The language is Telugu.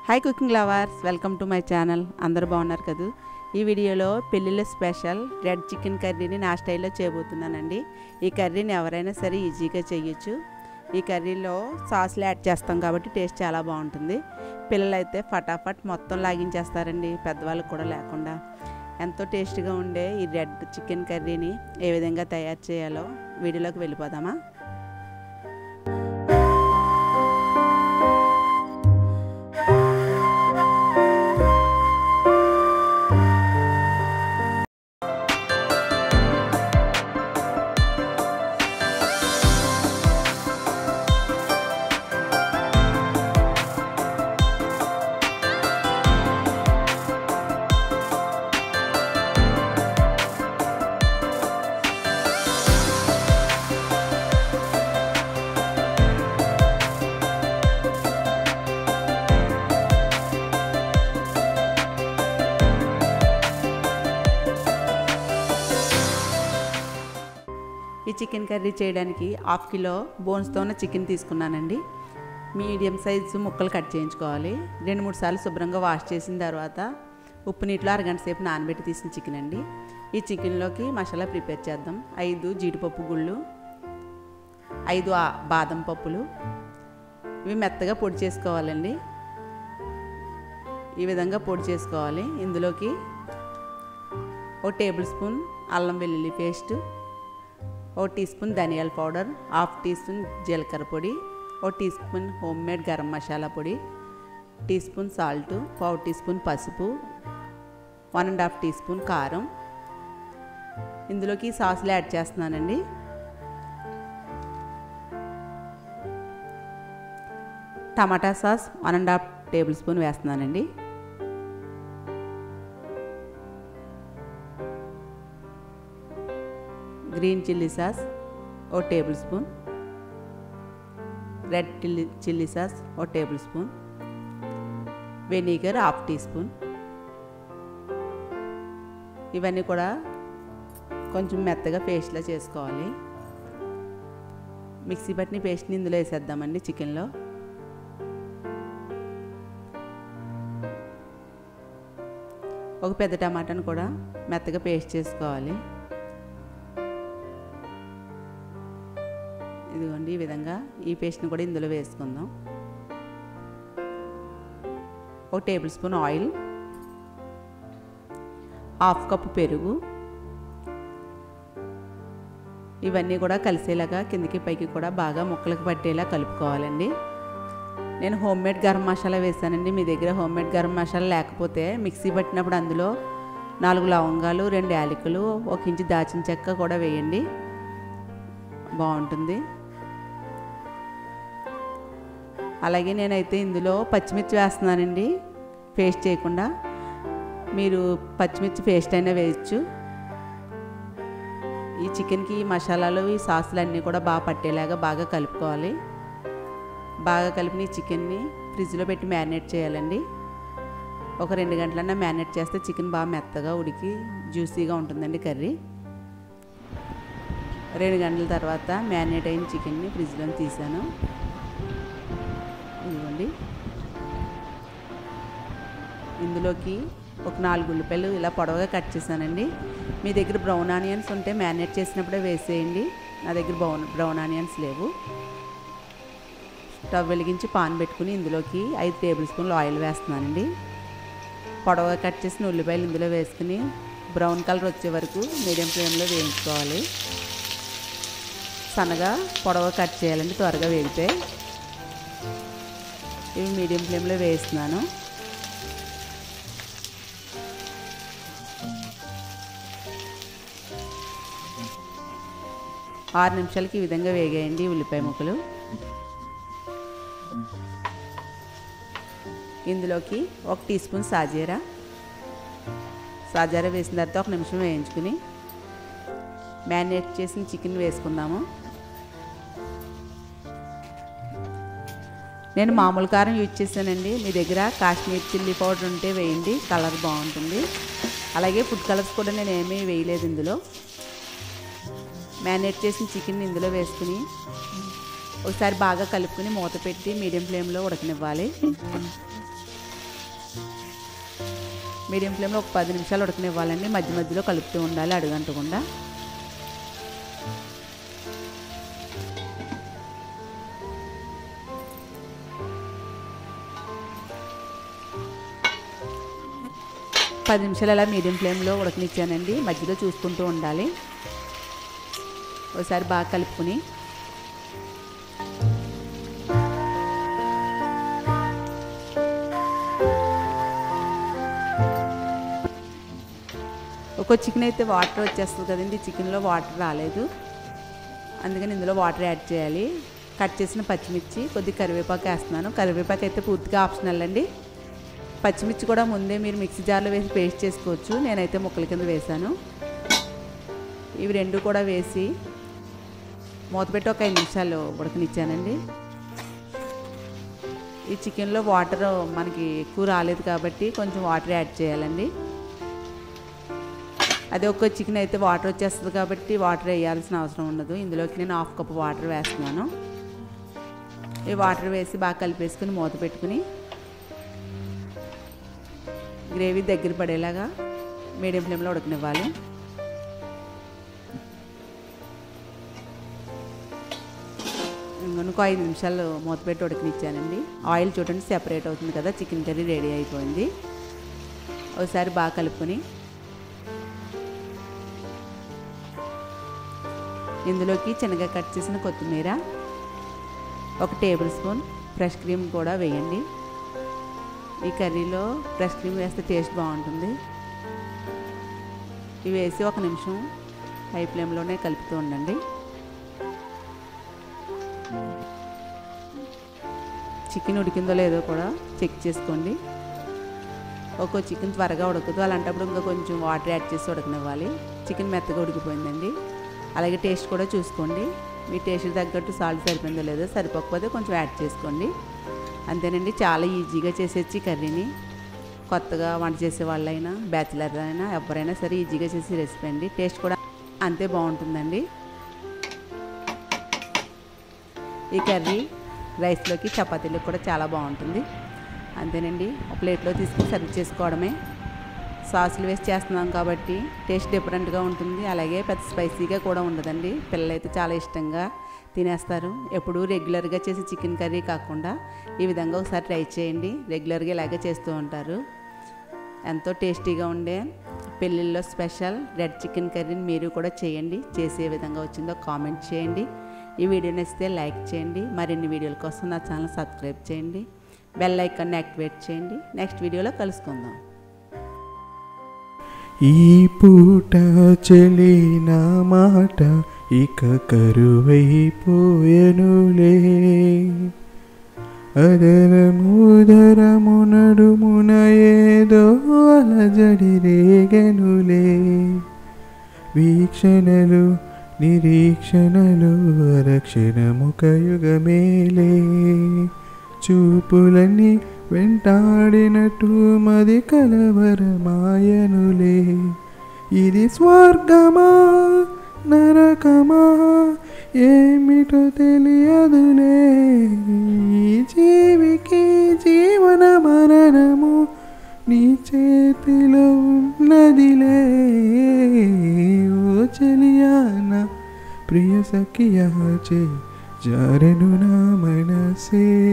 hi cooking lovers welcome to my channel అందరూ బాగున్నారు కదా ఈ వీడియోలో పెళ్ళిళ్ళ స్పెషల్ రెడ్ చికెన్ కర్రీని నా స్టైల్లో చేయబోతున్నానండి ఈ కర్రీని ఎవరైనా సరే ఈజీగా చేయొచ్చు ఈ కర్రీలో సాస్లు యాడ్ చేస్తాం కాబట్టి టేస్ట్ చాలా బాగుంటుంది పిల్లలు అయితే ఫటాఫట్ మొత్తం లాగించేస్తారండి పెద్దవాళ్ళకి కూడా లేకుండా ఎంతో టేస్ట్గా ఉండే ఈ రెడ్ చికెన్ కర్రీని ఏ విధంగా తయారు చేయాలో వీడియోలోకి వెళ్ళిపోదామా ఈ చికెన్ కర్రీ చేయడానికి హాఫ్ కిలో బోన్స్తో ఉన్న చికెన్ తీసుకున్నానండి మీడియం సైజు ముక్కలు కట్ చేయించుకోవాలి రెండు మూడు సార్లు శుభ్రంగా వాష్ చేసిన తర్వాత ఉప్పు నీటిలో అరగంట సేపు నానబెట్టి తీసిన చికెన్ అండి ఈ చికెన్లోకి మసాలా ప్రిపేర్ చేద్దాం ఐదు జీడిపప్పు గుళ్ళు ఐదు బాదం పప్పులు ఇవి మెత్తగా పొడి చేసుకోవాలండి ఈ విధంగా పొడి చేసుకోవాలి ఇందులోకి ఒక టేబుల్ స్పూన్ అల్లం వెల్లుల్లి పేస్ట్ ఓ టీ స్పూన్ ధనియాల పౌడర్ హాఫ్ టీ స్పూన్ జీలకర్ర పొడి ఓ teaspoon homemade garam masala పొడి టీ స్పూన్ సాల్ట్ పావు టీ స్పూన్ పసుపు one and half teaspoon కారం ఇందులోకి సాసులు యాడ్ చేస్తున్నానండి టమాటా sauce one and half tablespoon వేస్తున్నానండి గ్రీన్ చిల్లీ సాస్ ఓ tablespoon red chilli chilli sauce ఓ tablespoon vinegar half teaspoon ఇవన్నీ కూడా కొంచెం మెత్తగా పేస్ట్లా చేసుకోవాలి మిక్సీ పట్టిన పేస్ట్ని ఇందులో వేసేద్దామండి చికెన్లో ఒక పెద్ద టమాటాను కూడా మెత్తగా పేస్ట్ చేసుకోవాలి ఇదిగోండి ఈ విధంగా ఈ పేస్ట్ని కూడా ఇందులో వేసుకుందాం ఒక tablespoon oil half cup పెరుగు ఇవన్నీ కూడా కలిసేలాగా కిందికి పైకి కూడా బాగా ముక్కలకు పట్టేలా కలుపుకోవాలండి నేను హోమ్ మేడ్ గరం మసాలా వేసానండి మీ దగ్గర హోమ్ మేడ్ గరం మసాలా లేకపోతే మిక్సీ పట్టినప్పుడు అందులో నాలుగు లవంగాలు రెండు యాలకులు ఒక ఇంచు దాచిన చెక్క కూడా వేయండి బాగుంటుంది అలాగే నేనైతే ఇందులో పచ్చిమిర్చి వేస్తున్నానండి పేస్ట్ చేయకుండా మీరు పచ్చిమిర్చి పేస్ట్ అయినా వేయచ్చు ఈ చికెన్కి ఈ మసాలాలు ఈ సాసులు అన్నీ కూడా బాగా పట్టేలాగా బాగా కలుపుకోవాలి బాగా కలిపిన ఈ చికెన్ని ఫ్రిడ్జ్లో పెట్టి మ్యారినేట్ చేయాలండి ఒక రెండు గంటలన్నా మ్యారినేట్ చేస్తే చికెన్ బాగా మెత్తగా ఉడికి జ్యూసీగా ఉంటుందండి కర్రీ రెండు గంటల తర్వాత మ్యారినేట్ అయిన చికెన్ని ఫ్రిడ్జ్లో తీసాను ఇదిగోండి ఇందులోకి ఒక నాలుగు ఉల్లిపాయలు ఇలా పొడవుగా కట్ చేశానండి మీ దగ్గర బ్రౌన్ ఆనియన్స్ ఉంటే మ్యారినేట్ చేసినప్పుడే వేసేయండి నా దగ్గర బ్రౌన్ బ్రౌన్ ఆనియన్స్ లేవు స్టవ్ వెలిగించి పాన్ పెట్టుకుని ఇందులోకి ఐదు టేబుల్ స్పూన్లు ఆయిల్ వేస్తున్నానండి పొడవుగా కట్ చేసిన ఉల్లిపాయలు ఇందులో వేసుకుని బ్రౌన్ కలర్ వచ్చే వరకు మీడియం ఫ్లేమ్లో వేయించుకోవాలి సన్నగా పొడవ కట్ చేయాలండి త్వరగా వేగితే ఇవి మీడియం ఫ్లేమ్లో వేస్తున్నాను ఆరు నిమిషాలకి ఈ విధంగా వేగాయండి ఉల్లిపాయ ముక్కలు ఇందులోకి ఒక టీ స్పూన్ సాజీరా సాజీరా వేసిన తర్వాత ఒక నిమిషం వేయించుకుని మ్యారినేట్ చేసిన చికెన్ వేసుకుందాము నేను మామూలు కారం యూజ్ చేశానండి మీ దగ్గర కాశ్మీర్ చిల్లీ పౌడర్ ఉంటే వేయండి కలర్ బాగుంటుంది అలాగే ఫుడ్ కలర్స్ కూడా నేను ఏమీ వేయలేదు ఇందులో మ్యారినేట్ చేసిన చికెన్ ఇందులో వేసుకుని ఒకసారి బాగా కలుపుకుని మూత పెట్టి మీడియం ఫ్లేమ్లో ఉడకనివ్వాలి మీడియం ఫ్లేమ్లో ఒక పది నిమిషాలు ఉడకనివ్వాలండి మధ్య మధ్యలో కలుపుతూ ఉండాలి అడుగంటకుండా పది నిమిషాలు అలా మీడియం ఫ్లేమ్లో ఉడకనిచ్చానండి మధ్యలో చూసుకుంటూ ఉండాలి ఒకసారి బాగా కలుపుకుని ఒక్కో చికెన్ అయితే వాటర్ వచ్చేస్తుంది కదండి చికెన్లో వాటర్ రాలేదు అందుకని ఇందులో వాటర్ యాడ్ చేయాలి కట్ చేసిన పచ్చిమిర్చి కొద్ది కరివేపాకు వేస్తున్నాను కరివేపాకు అయితే పూర్తిగా ఆప్షనల్ అండి పచ్చిమిర్చి కూడా ముందే మీరు మిక్సీ జార్లో వేసి పేస్ట్ చేసుకోవచ్చు నేనైతే ముక్కల కింద వేశాను ఇవి రెండు కూడా వేసి మూతపెట్టి ఒక ఐదు నిమిషాలు ఉడకనిచ్చానండి ఈ చికెన్లో వాటర్ మనకి ఎక్కువ రాలేదు కాబట్టి కొంచెం వాటర్ యాడ్ చేయాలండి అదే ఒక్క చికెన్ అయితే వాటర్ వచ్చేస్తుంది కాబట్టి వాటర్ వేయాల్సిన అవసరం ఉండదు ఇందులోకి నేను హాఫ్ కప్ వాటర్ వేస్తున్నాను ఈ వాటర్ వేసి బాగా కలిపేసుకుని మూత పెట్టుకుని గ్రేవీ దగ్గర పడేలాగా మీడియం ఫ్లేమ్లో ఉడకనివ్వాలి ఇంకొక ఐదు నిమిషాలు మూత పెట్టి ఉడకనిచ్చానండి ఆయిల్ చూడండి సెపరేట్ అవుతుంది కదా చికెన్ కర్రీ రెడీ అయిపోయింది ఒకసారి బాగా కలుపుకొని ఇందులోకి చిన్నగా కట్ చేసిన కొత్తిమీర ఒక టేబుల్ స్పూన్ ఫ్రెష్ క్రీమ్ కూడా వేయండి ఈ కర్రీలో ఫ్రెష్ క్రీమ్ వేస్తే టేస్ట్ బాగుంటుంది ఇవి వేసి ఒక నిమిషం హై ఫ్లేమ్లోనే కలుపుతూ ఉండండి చికెన్ ఉడికిందో లేదో కూడా చెక్ చేసుకోండి ఒక్కో చికెన్ త్వరగా ఉడకదు అలాంటప్పుడు ఇంకా కొంచెం వాటర్ యాడ్ చేసి ఉడకనివ్వాలి చికెన్ మెత్తగా ఉడికిపోయిందండి అలాగే టేస్ట్ కూడా చూసుకోండి మీ టేస్ట్ తగ్గట్టు సాల్ట్ సరిపోయిందో లేదో సరిపోకపోతే కొంచెం యాడ్ చేసుకోండి అంతేనండి చాలా ఈజీగా చేసేసి కర్రీని కొత్తగా వంట చేసే వాళ్ళైనా బ్యాచిలర్ అయినా ఎవరైనా సరే ఈజీగా చేసే రెసిపీ అండి టేస్ట్ కూడా అంతే బాగుంటుందండి ఈ కర్రీ రైస్లోకి చపాతీలకు కూడా చాలా బాగుంటుంది అంతేనండి ఒక ప్లేట్లో తీసుకుని సర్వ్ చేసుకోవడమే సాసులు వేసి చేస్తున్నాం కాబట్టి టేస్ట్ డిఫరెంట్గా ఉంటుంది అలాగే పెద్ద స్పైసీగా కూడా ఉండదండి పిల్లలైతే చాలా ఇష్టంగా తినేస్తారు ఎప్పుడు రెగ్యులర్గా చేసే చికెన్ కర్రీ కాకుండా ఈ విధంగా ఒకసారి ట్రై చేయండి రెగ్యులర్గా ఇలాగే చేస్తూ ఉంటారు ఎంతో టేస్టీగా ఉండే పెళ్ళిళ్ళలో స్పెషల్ రెడ్ చికెన్ కర్రీని మీరు కూడా చేయండి చేసే విధంగా వచ్చిందో కామెంట్ చేయండి ఈ వీడియో నచ్చితే లైక్ చేయండి మరిన్ని వీడియోల కోసం నా ఛానల్ సబ్స్క్రైబ్ చేయండి బెల్ ఐకాన్ని యాక్టివేట్ చేయండి నెక్స్ట్ వీడియోలో కలుసుకుందాం ఈ పూట చెలిన మాట ఇక కరువైపోయనులే అదరముదరము నడుమున ఏదో అలజడి రేగనులే వీక్షణలు నిరీక్షణలు రక్షణముఖ యుగమేలే చూపులన్నీ వెంటాడినట్టు మది కలవరమాయనులే ఇది స్వర్గమా నరకమా ఏమిటో తెలియదులే ఈ జీవికి జీవన మరణము నీ చేతిలో ఉన్నదిలే ఓ చెలియానా ప్రియ సఖియా చే జారెను నా మనసే